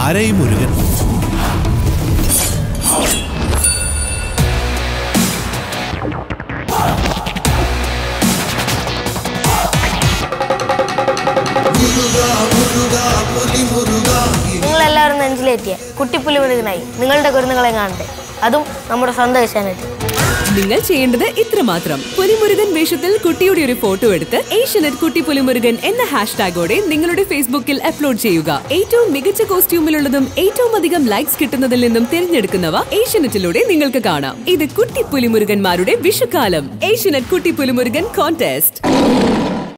ആരായി മുരുകൻ നിങ്ങളെല്ലാവരും നെഞ്ചിലേറ്റിയ കുട്ടിപ്പുലി മുരുകനായി നിങ്ങളുടെ കുരുന്നുകളെ കാണട്ടെ അതും നമ്മുടെ സ്വന്തം ഏഷ്യാനെറ്റ് നിങ്ങൾ ചെയ്യേണ്ടത് ഇത്രമാത്രം പുലിമുരുകൻ വേഷത്തിൽ കുട്ടിയുടെ ഒരു ഫോട്ടോ എടുത്ത് ഏഷ്യനെറ്റ് കുട്ടി പുലിമുരുകൻ എന്ന ഹാഷ്ടാഗോടെ നിങ്ങളുടെ ഫേസ്ബുക്കിൽ അപ്ലോഡ് ചെയ്യുക ഏറ്റവും മികച്ച കോസ്റ്റ്യൂമിലുള്ളതും ഏറ്റവും അധികം ലൈക്സ് കിട്ടുന്നതിൽ നിന്നും തിരഞ്ഞെടുക്കുന്നവ ഏഷ്യനെറ്റിലൂടെ നിങ്ങൾക്ക് കാണാം ഇത് കുട്ടി പുലിമുരുകന്മാരുടെ വിഷുക്കാലം ഏഷ്യനെറ്റ് കുട്ടി പുലിമുരുകൻ കോntest